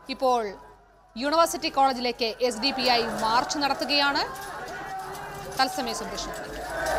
ഇപ്പോൾ യൂണിവേഴ്സിറ്റി കോളേജിലേക്ക് S D P I march നടത്തുകയാണ് തത്സമയ സംപ്രേഷണം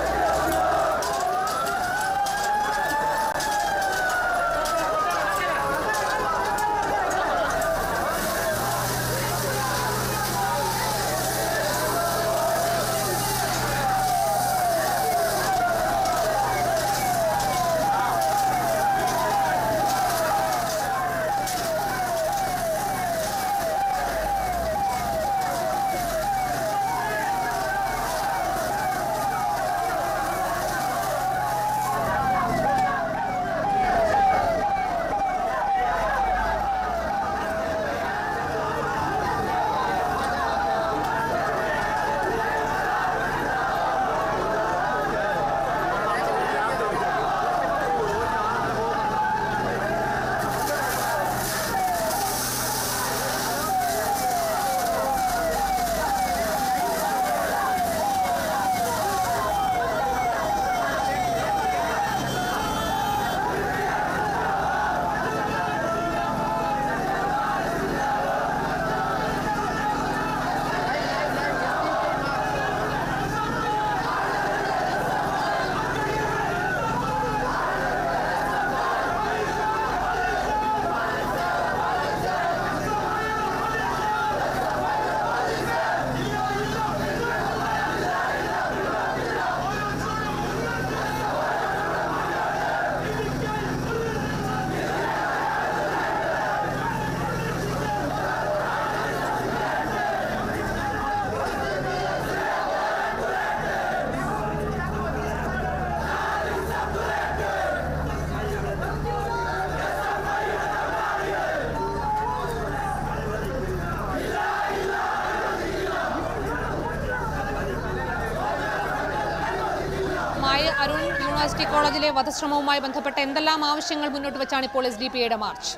മായ അരുൺ യൂണിവേഴ്സിറ്റി കോളേജിലെ വധശ്രമവുമായി ബന്ധപ്പെട്ട എന്തെല്ലാം ആവശ്യങ്ങൾ മുന്നോട്ട് വെച്ചാണ് ഇപ്പോൾ എസ് ഡി പി ഐയുടെ മാർച്ച്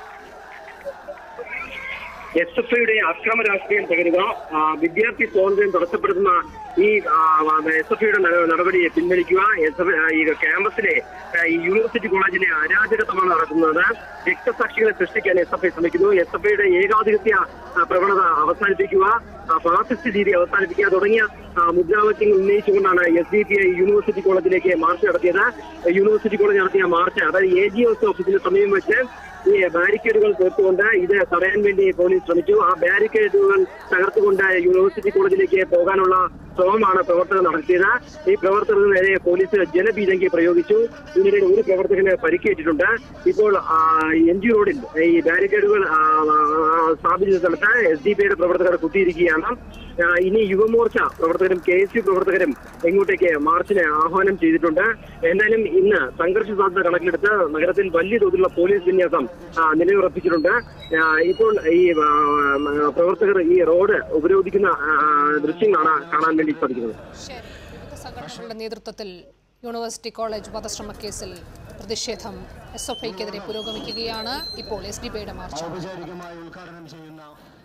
എസ് എഫ് ഐയുടെ അക്രമ രാഷ്ട്രീയം തകരുക ആ, വിദ്യാർത്ഥി സ്വാതന്ത്ര്യം തടസ്സപ്പെടുത്തുന്ന ഈ എസ് എഫ് ഐയുടെ നടപടിയെ പിൻവലിക്കുക എസ് എഫ് ഈ ക്യാമ്പസിലെ ആ, ഈ യൂണിവേഴ്സിറ്റി കോളേജിലെ അരാജകത്വമാണ് നടക്കുന്നത് രക്തസാക്ഷികളെ സൃഷ്ടിക്കാൻ എസ് എഫ് ഐ ശ്രമിക്കുന്നു എസ് എഫ് ഐയുടെ ഏകാധിപത്യ ആ, പ്രവണത അവസാനിപ്പിക്കുക ആ, ഫാസിസ്റ്റ് രീതി അവസാനിപ്പിക്കുക തുടങ്ങിയ ആ, മുദ്രാവാക്യങ്ങൾ ഉന്നയിച്ചുകൊണ്ടാണ് S D P I university കോളേജിലേക്ക് മാർച്ച് നടത്തിയത് യൂണിവേഴ്സിറ്റി കോളേജ് നടത്തിയ മാർച്ച് അതായത് എ ജി എസ് ഓഫീസിന് സമീപം വെച്ച് ഈ ബാരിക്കേഡുകൾ തീർത്തുകൊണ്ട് ഇത് തടയാൻ വേണ്ടി പോലീസ് ശ്രമിച്ചു ആ ബാരിക്കേഡുകൾ തകർത്തുകൊണ്ട് യൂണിവേഴ്സിറ്റി കോളേജിലേക്ക് പോകാനുള്ള ശ്രമമാണ് പ്രവർത്തകർ നടത്തിയത് ഈ പ്രവർത്തകർക്ക് നേരെ പോലീസ് ജലപീരങ്കി പ്രയോഗിച്ചു ഇതിനിടയിൽ ഒരു പ്രവർത്തകന് പരിക്കേറ്റിട്ടുണ്ട് ഇപ്പോൾ എം ജി റോഡിൽ ഈ ബാരിക്കേഡുകൾ ആ, ആ, സ്ഥാപിച്ച സ്ഥലത്ത് എസ് ഡി പിയുടെ പ്രവർത്തകർ കുത്തിയിരിക്കുകയാണ് ആ, ഇനി യുവമോർച്ച പ്രവർത്തകരും കെ എസ് യു പ്രവർത്തകരും ഇങ്ങോട്ടേക്ക് മാർച്ചിന് ആഹ്വാനം ചെയ്തിട്ടുണ്ട് എന്തായാലും ഇന്ന് സംഘർഷ സാധ്യത കണക്കിലെടുത്ത് നഗരത്തിൽ വലിയ തോതിലുള്ള പോലീസ് വിന്യാസം ആ, നിലയുറപ്പിച്ചിട്ടുണ്ട് ആ, ഇപ്പോൾ ഈ ആ, ആ, പ്രവർത്തകർ ഈ റോഡ് ഉപരോധിക്കുന്ന ആ, ദൃശ്യങ്ങളാണ് കാണാൻ വേണ്ടി സാധിക്കുന്നത് ശരി വിവിധ സംഘടനകളുടെ നേതൃത്വത്തിൽ യൂണിവേഴ്സിറ്റി കോളേജ് വധശ്രമ കേസിൽ പ്രതിഷേധം എസ് എഫ് ഐക്കെതിരെ പുരോഗമിക്കുകയാണ് ഇപ്പോൾ എസ് ഡി പി ഐയുടെ മാർച്ച് ഔപചാരികമായി ഉദ്ഘാടനം ചെയ്യുന്ന